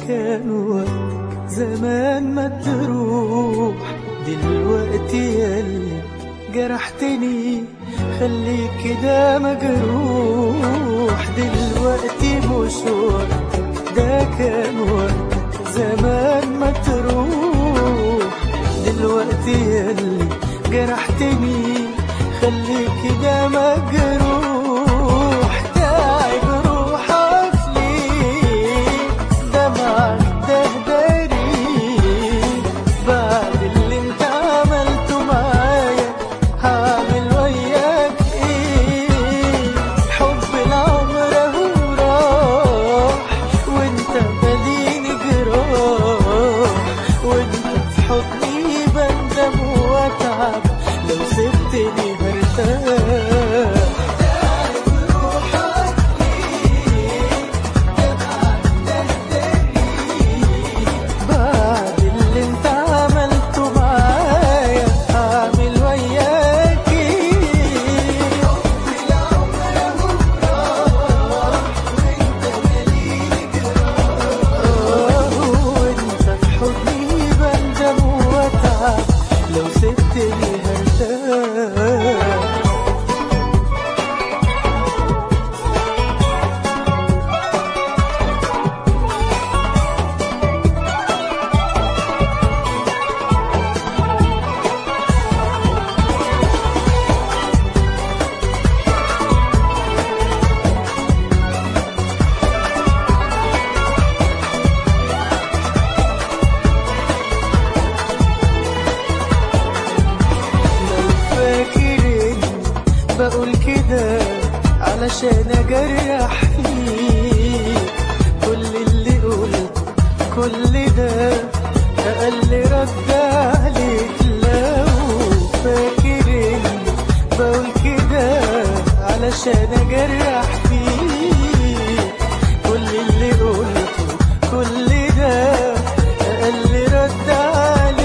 كان وقت زمان ما تروح دلوقتي ياللي جرحتني خليك كده مجروح دلوقتي مش وقتك ده كان وقت زمان ما تروح دلوقتي ياللي جرحتني خليك كده مجروح تعب روحك ليه دمعك ده داري بعد اللي انت عملته معايا هعمل وياك ايه حب العمر اهو راح وانت ماليني جراح وانت في حضني بندم واتعب لو سبتني هرتاح بعد اللي انت عملته معايا هعمل وياكي وانت في حضني بندم واتعب لو سبتني هرتاح لو فاكر اني بقول كده علشان اجرح فيك كل اللي قلت كل ده اقل رد عليك لو فاكر اني بقول كده علشان اجرح فيك كل اللي قلته كل ده اقل رد عليك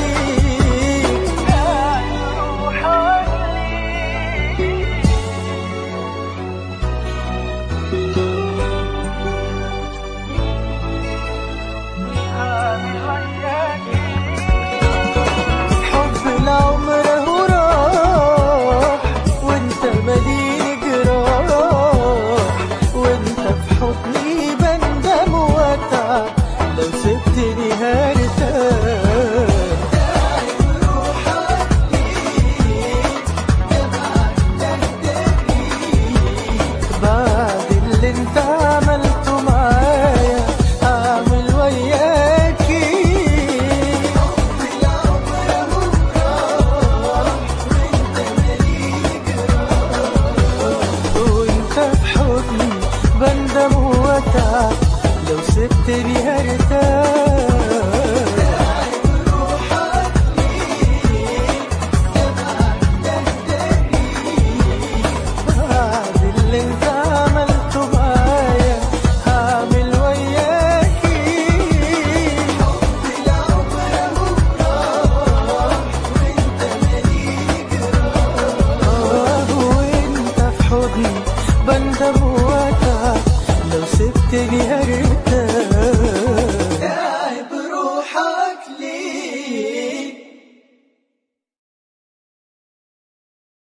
حب العمر اهو راح وانت مديني جراح وانت في حضني بندم واتعب لو سبتني هرتاح بعد اللي انت عملته معايا هعمل وياكي وانت في حضني بندم واتعب لو سبتني هرتاح بعد اللي انت عملته معايا هعمل وياكي آه، وانت في حضني بندم واتعب لو سبتني هرتاح